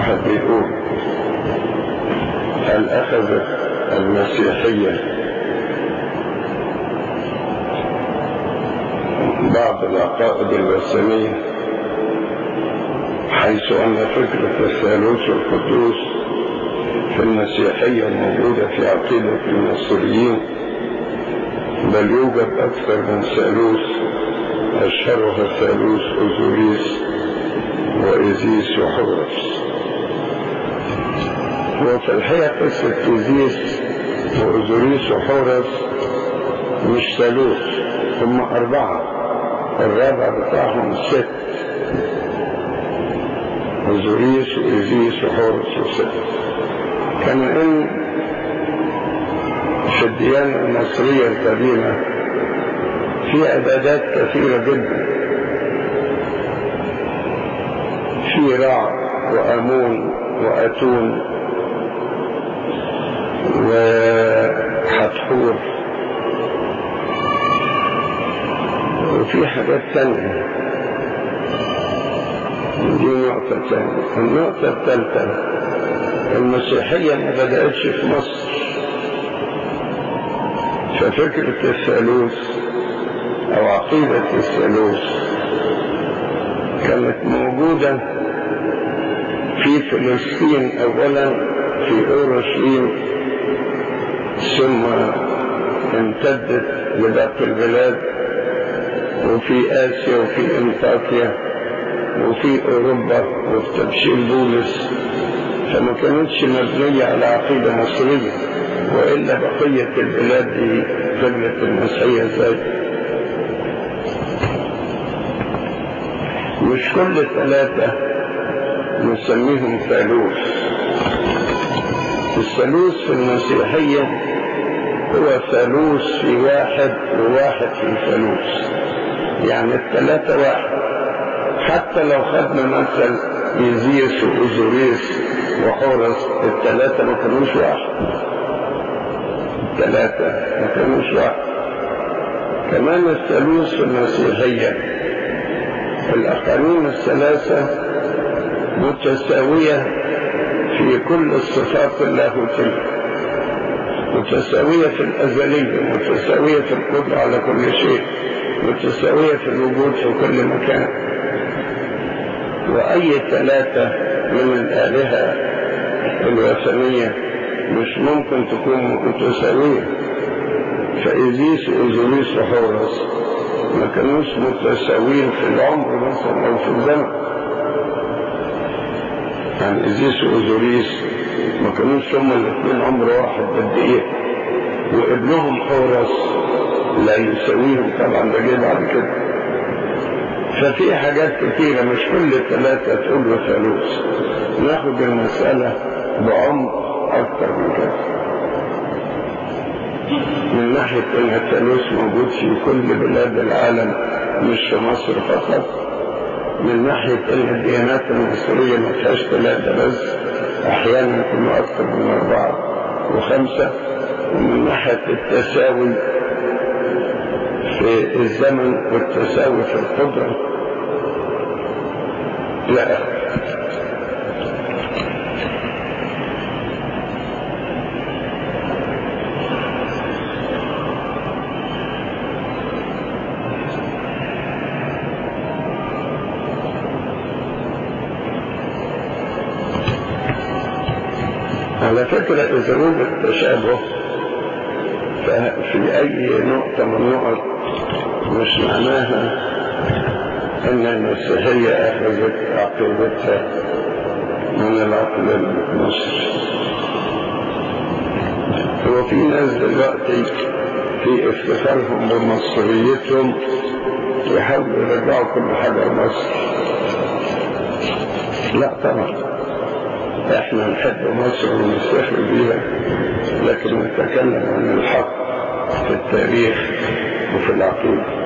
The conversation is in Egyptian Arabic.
واحد بيقول هل أخذت المسيحية بعض العقائد الوثنية حيث أن فكرة الثالوث القدوس في المسيحية موجودة في عقيدة المصريين بل يوجد أكثر من ثالوث أشهرها ثالوث أوزوريس وإيزيس وحورس وفي الحقيقة قصة إيزيس وأوزوريس وحورس مش ثالوث هم أربعة الرابع بتاعهم ست وزوريس وإيزيس وحورس وست كان إن في الديانة المصرية القديمة في عبادات كثيرة جدا في رع وأمون وأتون وحتحور وفي حاجات تانية دي نقطة تانية النقطة الثالثة المسيحية ما بدأتش في مصر ففكرة الثالوث أو عقيدة الثالوث كانت موجودة في فلسطين أولا في أورشليم ثم امتدت لباقي البلاد وفي آسيا وفي انطاكيا وفي أوروبا وفي تبشير بولس فما كانتش مبنية على عقيدة مصرية وإلا بقية البلاد دي قبلة المسيحية ازاي مش كل ثلاثة نسميهم ثالوث الثالوث في المسيحية هو ثالوث في واحد وواحد في ثالوث يعني الثلاثة واحد حتى لو خدنا مثل يزيس وأزوريس وحورس الثلاثة ما كانوش واحد الثلاثة ما كانوش واحد كمان الثالوث في المسيحية الأقانيم الثلاثة متساوية في كل الصفات اللاهوتية متساوية في الأزلية متساوية في القدرة على كل شيء متساوية في الوجود في كل مكان وأي ثلاثة من الآلهة الوثنية مش ممكن تكون متساوية فإيزيس وإيزوريس وحورس ما كانوش متساويين في العمر مثلا أو في الزمن يعني إيزيس وإيزوريس ما كانوش هما الاثنين عمر واحد قد إيه وابنهم حورس لا يساويهم طبعا ده جه بعد كده ففي حاجات كتيرة مش كل ثلاثة تقول له ثالوث ناخد المسألة بعمق أكتر من كده من ناحية أن الثالوث موجود في كل بلاد العالم مش في مصر فقط من ناحية أن الديانات المصرية ما فيهاش ثلاثة بس أحيانا يكونوا أكثر من أربعة وخمسة ومن ناحية التساوي في الزمن والتساوي في القدرة لا على فكرة إذا وجد تشابه في أي نقطة من النقط مش معناها أن المسيحية أخذت عقيدتها من العقل المصري هو في ناس دلوقتي في افتخارهم بمصريتهم يحاولوا يرجعوا كل حاجة لمصر لا طبعا احنا نحب مصر ونفتخر بيها لكن نتكلم عن الحق في التاريخ وفي العقيده